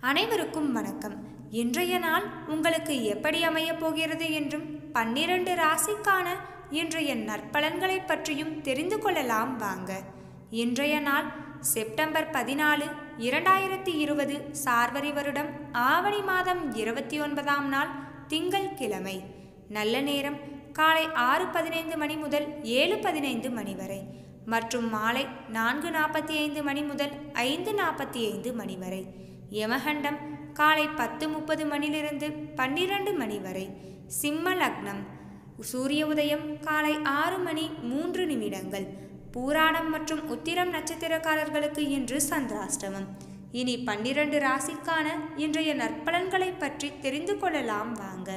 அனைவருக்கும் வணக்கம் இன்றைய நாள் உங்களுக்கு எப்படி அமையப் போகிறது என்றும் பன்னிரண்டு ராசிக்கான இன்றைய நற்பலன்களை பற்றியும் தெரிந்து கொள்ளலாம் வாங்க இன்றைய நாள் செப்டம்பர் பதினாலு இரண்டாயிரத்தி இருபது சார்வரி வருடம் ஆவணி மாதம் இருபத்தி ஒன்பதாம் நாள் திங்கள் கிழமை நல்ல நேரம் காலை ஆறு பதினைந்து மணி முதல் ஏழு பதினைந்து மணி வரை மற்றும் மாலை நான்கு நாற்பத்தி ஐந்து மணி முதல் ஐந்து நாற்பத்தி ஐந்து மணி வரை யமகண்டம் காலை பத்து முப்பது மணிலிருந்து பன்னிரண்டு மணி வரை சிம்ம லக்னம் சூரிய உதயம் காலை ஆறு மணி மூன்று நிமிடங்கள் பூராடம் மற்றும் உத்திரம் நட்சத்திரக்காரர்களுக்கு இன்று சந்திராஷ்டமம் இனி பன்னிரண்டு ராசிக்கான இன்றைய நற்பலன்களை பற்றி தெரிந்து கொள்ளலாம் வாங்க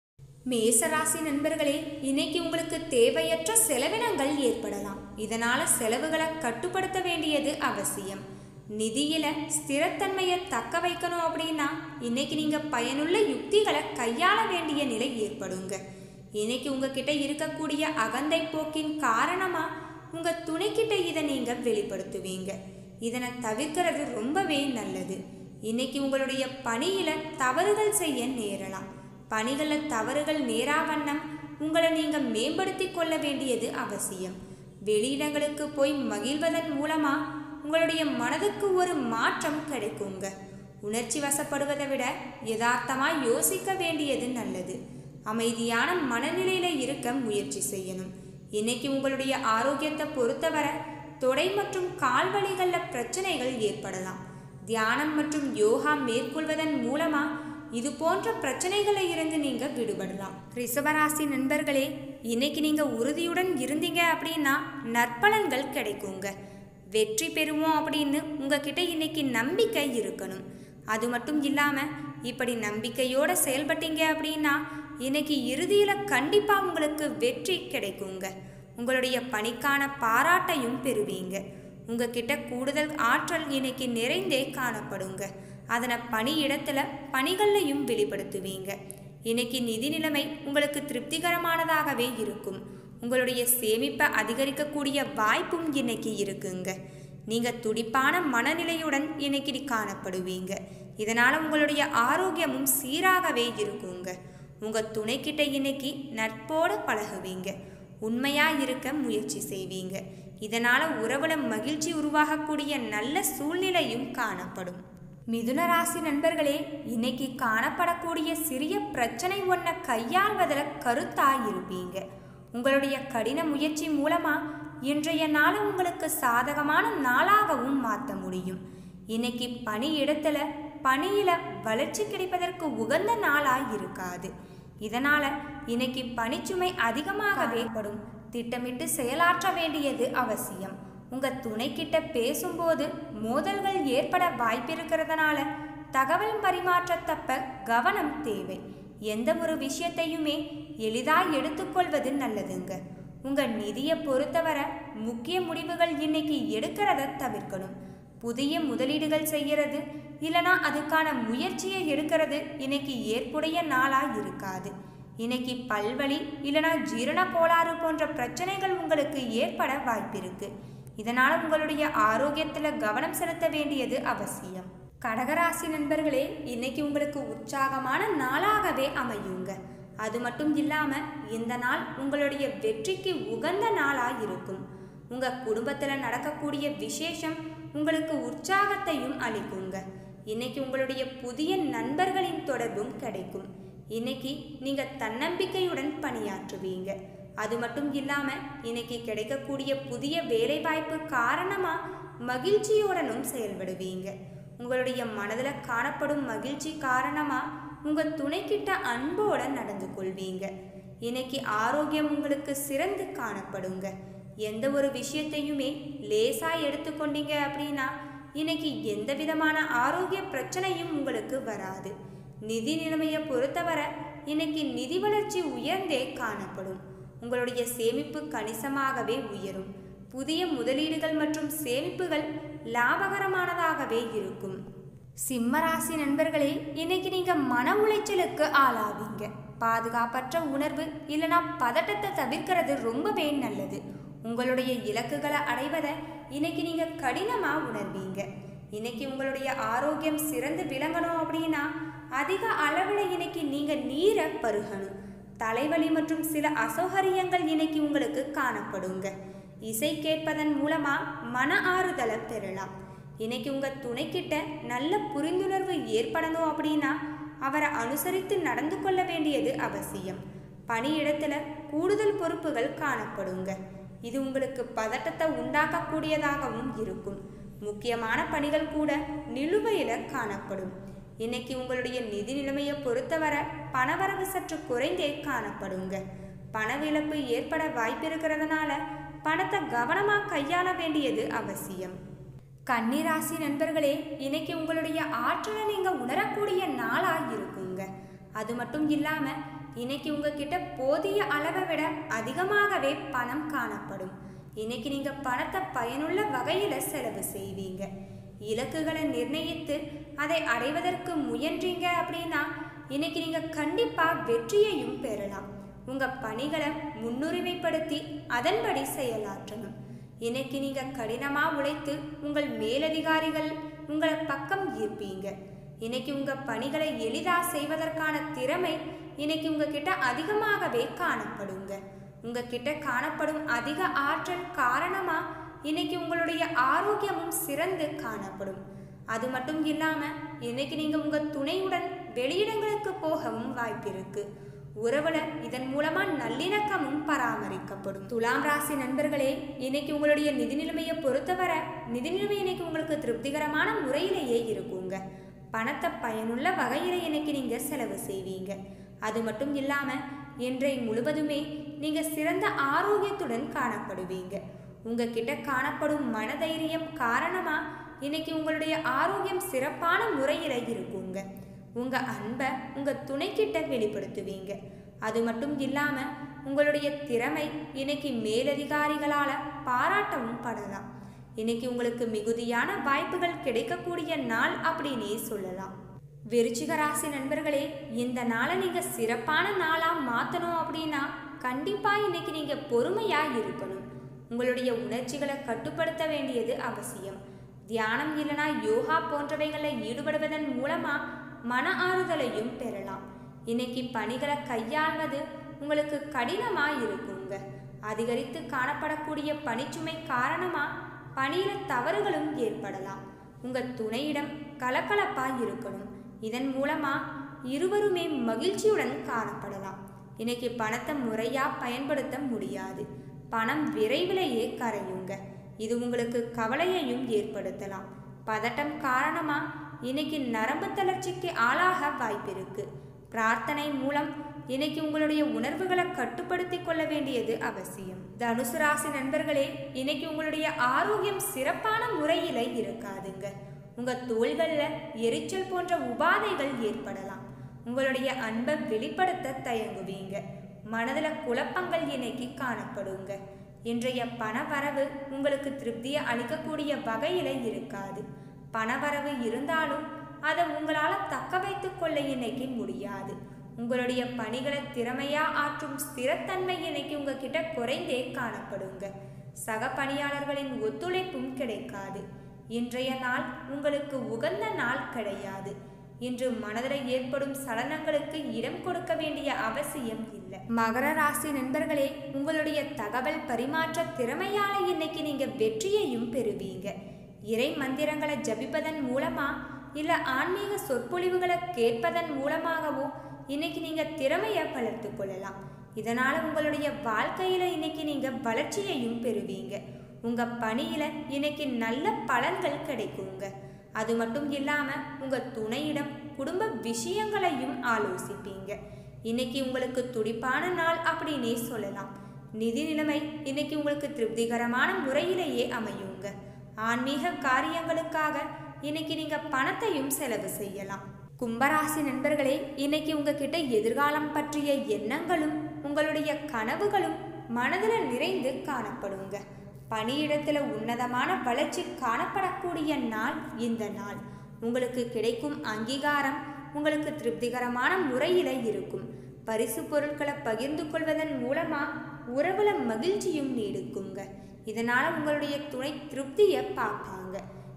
மேசராசி நண்பர்களே இன்னைக்கு உங்களுக்கு தேவையற்ற செலவினங்கள் ஏற்படலாம் இதனால செலவுகளை கட்டுப்படுத்த வேண்டியது அவசியம் நிதியில ஸ்திரத்தன்மையை தக்க வைக்கணும் அப்படின்னா இன்னைக்கு நீங்க பயனுள்ள யுக்திகளை கையாள வேண்டிய நிலை ஏற்படுங்க இன்னைக்கு உங்ககிட்ட இருக்கக்கூடிய அகந்தை போக்கின் காரணமா உங்க துணைக்கிட்ட இதை நீங்க வெளிப்படுத்துவீங்க இதனை தவிர்க்கிறது ரொம்பவே நல்லது இன்னைக்கு உங்களுடைய பணியில தவறுகள் செய்ய நேரலாம் பணிகளில் தவறுகள் நேரா வண்ணம் உங்களை நீங்க மேம்படுத்தி கொள்ள வேண்டியது அவசியம் வெளியிடங்களுக்கு போய் மகிழ்வதன் மூலமா உங்களுடைய மனதுக்கு ஒரு மாற்றம் கிடைக்குங்க உணர்ச்சி வசப்படுவதை விட யதார்த்தமா யோசிக்க வேண்டியது நல்லது அமைதியான மனநிலையில இருக்க முயற்சி செய்யணும் இன்னைக்கு உங்களுடைய ஆரோக்கியத்தை பொறுத்தவரை தொடை மற்றும் கால் வலிகளில் பிரச்சனைகள் ஏற்படலாம் தியானம் மற்றும் யோகா மேற்கொள்வதன் மூலமா இது போன்ற பிரச்சனைகளை இருந்து நீங்க விடுபடலாம் ரிஷபராசி நண்பர்களே இன்னைக்கு நீங்க உறுதியுடன் இருந்தீங்க அப்படின்னா நற்பலன்கள் கிடைக்குங்க வெற்றி பெறுவோம் அப்படின்னு உங்ககிட்ட இன்னைக்கு நம்பிக்கை இருக்கணும் அது மட்டும் இல்லாம இப்படி நம்பிக்கையோட செயல்பட்டீங்க அப்படின்னா இன்னைக்கு இறுதியில கண்டிப்பா உங்களுக்கு வெற்றி கிடைக்குங்க உங்களுடைய பணிக்கான பாராட்டையும் பெறுவீங்க உங்ககிட்ட கூடுதல் ஆற்றல் இன்னைக்கு நிறைந்தே காணப்படுங்க அதனை பணியிடத்துல பணிகள்லையும் வெளிப்படுத்துவீங்க இன்னைக்கு நிதி நிலைமை உங்களுக்கு திருப்திகரமானதாகவே இருக்கும் உங்களுடைய சேமிப்பை அதிகரிக்கக்கூடிய வாய்ப்பும் இன்னைக்கு இருக்குங்க நீங்க துடிப்பான மனநிலையுடன் இன்னைக்கு காணப்படுவீங்க இதனால உங்களுடைய ஆரோக்கியமும் சீராகவே இருக்குங்க உங்க துணைக்கிட்ட இன்னைக்கு நட்போட பழகுவீங்க உண்மையா இருக்க முயற்சி செய்வீங்க இதனால உறவுல மகிழ்ச்சி உருவாகக்கூடிய நல்ல சூழ்நிலையும் காணப்படும் மிதுன ராசி நண்பர்களே இன்னைக்கு காணப்படக்கூடிய சிறிய பிரச்சனை ஒன்றை கையாள்வதில் கருத்தா இருப்பீங்க உங்களுடைய கடின முயற்சி மூலமா இன்றைய நாளை உங்களுக்கு சாதகமான நாளாகவும் மாற்ற முடியும் இன்னைக்கு பணி இடத்துல பணியில வளர்ச்சி கிடைப்பதற்கு உகந்த நாளா இருக்காது இதனால இன்னைக்கு பணிச்சுமை அதிகமாகவே படும் திட்டமிட்டு செயலாற்ற வேண்டியது அவசியம் உங்க துணை கிட்ட பேசும்போது மோதல்கள் ஏற்பட வாய்ப்பிருக்கிறதுனால தகவல் பரிமாற்றத்தப்ப கவனம் தேவை எந்த ஒரு விஷயத்தையுமே எளிதாய் எடுத்துக்கொள்வது நல்லதுங்க உங்க நிதியை பொறுத்தவரை முக்கிய முடிவுகள் இன்னைக்கு எடுக்கிறத தவிர்க்கணும் புதிய முதலீடுகள் செய்யறது இல்லனா அதுக்கான முயற்சியை எடுக்கிறது இன்னைக்கு ஏற்புடைய நாளா இருக்காது இன்னைக்கு பல்வலி இல்லனா ஜீரண கோளாறு போன்ற பிரச்சனைகள் உங்களுக்கு ஏற்பட வாய்ப்பிருக்கு இதனால உங்களுடைய ஆரோக்கியத்துல கவனம் செலுத்த வேண்டியது அவசியம் கடகராசி நண்பர்களே இன்னைக்கு உங்களுக்கு உற்சாகமான நாளாகவே அமையுங்க அது மட்டும் இல்லாம இந்த நாள் உங்களுடைய வெற்றிக்கு உகந்த நாளா இருக்கும் உங்க குடும்பத்துல நடக்கக்கூடிய விசேஷம் உங்களுக்கு உற்சாகத்தையும் அளிக்குங்க இன்னைக்கு உங்களுடைய புதிய நண்பர்களின் தொடர்பும் கிடைக்கும் இன்னைக்கு நீங்க தன்னம்பிக்கையுடன் பணியாற்றுவீங்க அது மட்டும் இல்லாம இன்னைக்கு கிடைக்கக்கூடிய புதிய வேலைவாய்ப்பு காரணமா மகிழ்ச்சியுடனும் செயல்படுவீங்க உங்களுடைய மனதில் காணப்படும் மகிழ்ச்சி காரணமா உங்க துணைக்கிட்ட அன்போட நடந்து கொள்வீங்க இன்னைக்கு ஆரோக்கியம் உங்களுக்கு சிறந்து காணப்படுங்க எந்த ஒரு விஷயத்தையுமே லேசா எடுத்துக்கொண்டீங்க அப்படின்னா இன்னைக்கு எந்த விதமான ஆரோக்கிய பிரச்சனையும் உங்களுக்கு வராது நிதி நிலைமையை பொறுத்தவரை இன்னைக்கு நிதி வளர்ச்சி உயர்ந்தே காணப்படும் உங்களுடைய சேமிப்பு கணிசமாகவே உயரும் புதிய முதலீடுகள் மற்றும் சேமிப்புகள் லாபகரமானதாகவே இருக்கும் சிம்மராசி நண்பர்களே இன்னைக்கு நீங்க மன உளைச்சலுக்கு ஆளாவீங்க பாதுகாப்பற்ற உணர்வு இல்லைனா பதட்டத்தை தவிர்க்கிறது ரொம்பவே நல்லது உங்களுடைய இலக்குகளை அடைவதை இன்னைக்கு நீங்க கடினமா உணர்வீங்க இன்னைக்கு உங்களுடைய ஆரோக்கியம் சிறந்து விளங்கணும் அப்படின்னா அதிக அளவில் இன்னைக்கு நீங்க நீரை பருகணும் தலைவலி மற்றும் சில அசௌகரியங்கள் இன்னைக்கு உங்களுக்கு காணப்படுங்க இசை கேட்பதன் மூலமா மன ஆறுதலை பெறலாம் இன்னைக்கு உங்க துணைக்கிட்ட நல்ல புரிந்துணர்வு ஏற்படணும் அப்படின்னா அவரை அனுசரித்து நடந்து கொள்ள வேண்டியது அவசியம் பணியிடத்துல கூடுதல் பொறுப்புகள் காணப்படுங்க இது உங்களுக்கு பதட்டத்தை உண்டாக்கக்கூடியதாகவும் இருக்கும் முக்கியமான பணிகள் கூட நிலுவையில காணப்படும் இன்னைக்கு உங்களுடைய நிதி நிலைமையை பொறுத்தவரை பணவரவு சற்று குறைந்தே காணப்படுங்க பணவிழப்பு ஏற்பட வாய்ப்பு இருக்கிறதுனால பணத்தை கவனமா கையாள வேண்டியது அவசியம் கன்னிராசி நண்பர்களே இன்னைக்கு உங்களுடைய ஆற்றலை நீங்க உணரக்கூடிய நாளா இருக்குங்க அது மட்டும் இல்லாம இன்னைக்கு உங்ககிட்ட போதிய அளவை விட அதிகமாகவே பணம் காணப்படும் இன்னைக்கு நீங்க பணத்தை பயனுள்ள வகையில செலவு செய்வீங்க இலக்குகளை நிர்ணயித்து அதை அடைவதற்கு முயன்றீங்க அப்படின்னா இன்னைக்கு நீங்க கண்டிப்பா வெற்றியையும் பெறலாம் உங்க பணிகளை முன்னுரிமைப்படுத்தி அதன்படி செயலாற்றணும் இன்னைக்கு நீங்க கடினமா உழைத்து உங்கள் மேலதிகாரிகள் உங்களை பக்கம் ஈர்ப்பீங்க இன்னைக்கு உங்க பணிகளை எளிதா செய்வதற்கான திறமை இன்னைக்கு உங்ககிட்ட அதிகமாகவே காணப்படுங்க உங்ககிட்ட காணப்படும் அதிக ஆற்றல் காரணமா இன்னைக்கு உங்களுடைய ஆரோக்கியமும் சிறந்து காணப்படும் அது மட்டும் இல்லாம இன்னைக்கு நீங்க உங்க துணையுடன் வெளியிடங்களுக்கு போகவும் வாய்ப்பிருக்கு உறவுல இதன் மூலமா நல்லிணக்கமும் பராமரிக்கப்படும் துலாம் ராசி நண்பர்களே இன்னைக்கு உங்களுடைய நிதி நிலைமையை பொறுத்தவரை நிதி நிலைமை இன்னைக்கு உங்களுக்கு திருப்திகரமான முறையிலேயே இருக்குங்க பணத்தை பயனுள்ள வகையில இன்னைக்கு நீங்க செலவு செய்வீங்க அது மட்டும் இல்லாம இன்றை முழுவதுமே நீங்க சிறந்த ஆரோக்கியத்துடன் காணப்படுவீங்க உங்ககிட்ட காணப்படும் மனதைரியம் காரணமா இன்னைக்கு உங்களுடைய ஆரோக்கியம் சிறப்பான முறையில இருக்குங்க உங்க அன்பை உங்க துணைக்கிட்ட வெளிப்படுத்துவீங்க அது மட்டும் இல்லாம உங்களுடைய திறமை இன்னைக்கு மேலதிகாரிகளால பாராட்டவும் படலாம் இன்னைக்கு உங்களுக்கு மிகுதியான வாய்ப்புகள் கிடைக்கக்கூடிய நாள் அப்படின்னே சொல்லலாம் விருச்சிக ராசி நண்பர்களே இந்த நாளை நீங்க சிறப்பான நாளா மாத்தணும் அப்படின்னா கண்டிப்பா இன்னைக்கு நீங்க பொறுமையா இருக்கணும் உங்களுடைய உணர்ச்சிகளை கட்டுப்படுத்த வேண்டியது அவசியம் தியானம் இல்லைனா யோகா போன்றவைகளில் ஈடுபடுவதன் மூலமா மன ஆறுதலையும் பெறலாம் இன்னைக்கு பணிகளை கையாள்வது உங்களுக்கு கடினமா இருக்குங்க அதிகரித்து காணப்படக்கூடிய பணிச்சுமை காரணமா பணியில தவறுகளும் ஏற்படலாம் உங்க துணையிடம் கலகலப்பா இருக்கணும் இதன் மூலமா இருவருமே மகிழ்ச்சியுடன் காணப்படலாம் இன்னைக்கு பணத்தை முறையா பயன்படுத்த முடியாது பணம் விரைவிலேயே கரையுங்க இது உங்களுக்கு கவலையையும் ஏற்படுத்தலாம் பதட்டம் காரணமா இன்னைக்கு நரம்பு தளர்ச்சிக்கு ஆளாக வாய்ப்பிருக்கு பிரார்த்தனை மூலம் இன்னைக்கு உங்களுடைய உணர்வுகளை கட்டுப்படுத்தி கொள்ள வேண்டியது அவசியம் தனுசு ராசி நண்பர்களே இன்னைக்கு உங்களுடைய ஆரோக்கியம் சிறப்பான முறையில இருக்காதுங்க உங்க தோள்கள்ல எரிச்சல் போன்ற உபாதைகள் ஏற்படலாம் உங்களுடைய அன்பை வெளிப்படுத்த தயங்குவீங்க மனதுல குழப்பங்கள் இன்னைக்கு காணப்படுங்க இன்றைய பணவரவு உங்களுக்கு திருப்தியை அளிக்கக்கூடிய வகையில இருக்காது பணவரவு இருந்தாலும் அதை உங்களால தக்க வைத்துக் கொள்ள இன்னைக்கு முடியாது உங்களுடைய பணிகளை திறமையா ஆற்றும் ஸ்திரத்தன்மை இன்னைக்கு உங்ககிட்ட குறைந்தே காணப்படுங்க சக பணியாளர்களின் ஒத்துழைப்பும் கிடைக்காது இன்றைய நாள் உங்களுக்கு உகந்த நாள் கிடையாது இன்று மனதில் ஏற்படும் சலனங்களுக்கு இடம் கொடுக்க வேண்டிய அவசியம் இல்லை மகர ராசி நண்பர்களே உங்களுடைய தகவல் பரிமாற்ற திறமையால இன்னைக்கு நீங்க வெற்றியையும் பெறுவீங்க இறை மந்திரங்களை ஜபிப்பதன் மூலமா இல்ல ஆன்மீக சொற்பொழிவுகளை கேட்பதன் மூலமாகவோ இன்னைக்கு நீங்க திறமையை வளர்த்து கொள்ளலாம் இதனால உங்களுடைய வாழ்க்கையில இன்னைக்கு நீங்க வளர்ச்சியையும் பெறுவீங்க உங்க பணியில இன்னைக்கு நல்ல பலன்கள் கிடைக்குங்க அது மட்டும் இல்லாம உங்க துணையிடம் குடும்ப விஷயங்களையும் ஆலோசிப்பீங்க இன்னைக்கு உங்களுக்கு துடிப்பான நாள் அப்படின்னே சொல்லலாம் நிதி நிலைமை இன்னைக்கு உங்களுக்கு திருப்திகரமான முறையிலேயே அமையுங்க ஆன்மீக காரியங்களுக்காக இன்னைக்கு நீங்க பணத்தையும் செலவு செய்யலாம் கும்பராசி நண்பர்களே இன்னைக்கு உங்ககிட்ட எதிர்காலம் பற்றிய எண்ணங்களும் உங்களுடைய கனவுகளும் மனதில் நிறைந்து காணப்படுங்க பணியிடத்துல உன்னதமான வளர்ச்சி காணப்படக்கூடிய நாள் இந்த நாள் உங்களுக்கு கிடைக்கும் அங்கீகாரம் உங்களுக்கு திருப்திகரமான முறையில இருக்கும் பரிசு பொருட்களை பகிர்ந்து கொள்வதன் மூலமா உறவுல மகிழ்ச்சியும் நீடிக்குங்க இதனால உங்களுடைய துணை திருப்தியை பார்ப்பாங்க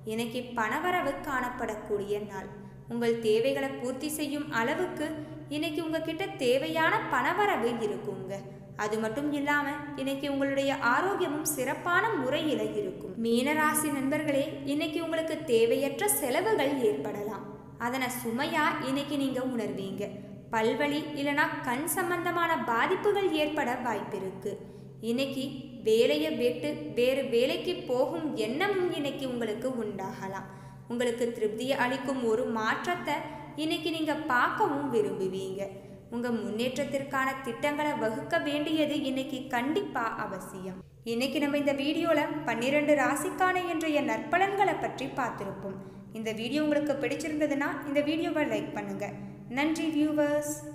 இன்னைக்கு பணவரவு காணப்படக்கூடிய நாள் உங்கள் தேவைகளை பூர்த்தி செய்யும் அளவுக்கு இன்னைக்கு உங்ககிட்ட தேவையான பணவரவு இருக்குங்க அது மட்டும் இல்லாம இன்னைக்கு உங்களுடைய ஆரோக்கியமும் சிறப்பான முறையில இருக்கும் மீனராசி நண்பர்களே இன்னைக்கு உங்களுக்கு தேவையற்ற செலவுகள் ஏற்படலாம் அதனை சுமையா இன்னைக்கு நீங்க உணர்வீங்க பல்வலி இல்லனா கண் சம்பந்தமான பாதிப்புகள் ஏற்பட வாய்ப்பிருக்கு இன்னைக்கு வேலையை விட்டு வேறு வேலைக்கு போகும் எண்ணமும் இன்னைக்கு உங்களுக்கு உண்டாகலாம் உங்களுக்கு திருப்தியை அளிக்கும் ஒரு மாற்றத்தை இன்னைக்கு நீங்க பார்க்கவும் விரும்புவீங்க உங்க முன்னேற்றத்திற்கான திட்டங்களை வகுக்க வேண்டியது இன்னைக்கு கண்டிப்பா அவசியம் இன்னைக்கு நம்ம இந்த வீடியோல பன்னிரண்டு ராசிக்கான இன்றைய நற்பலன்களை பற்றி பார்த்திருப்போம் இந்த வீடியோ உங்களுக்கு பிடிச்சிருந்ததுன்னா இந்த வீடியோவை லைக் பண்ணுங்க நன்றி வியூவர்ஸ்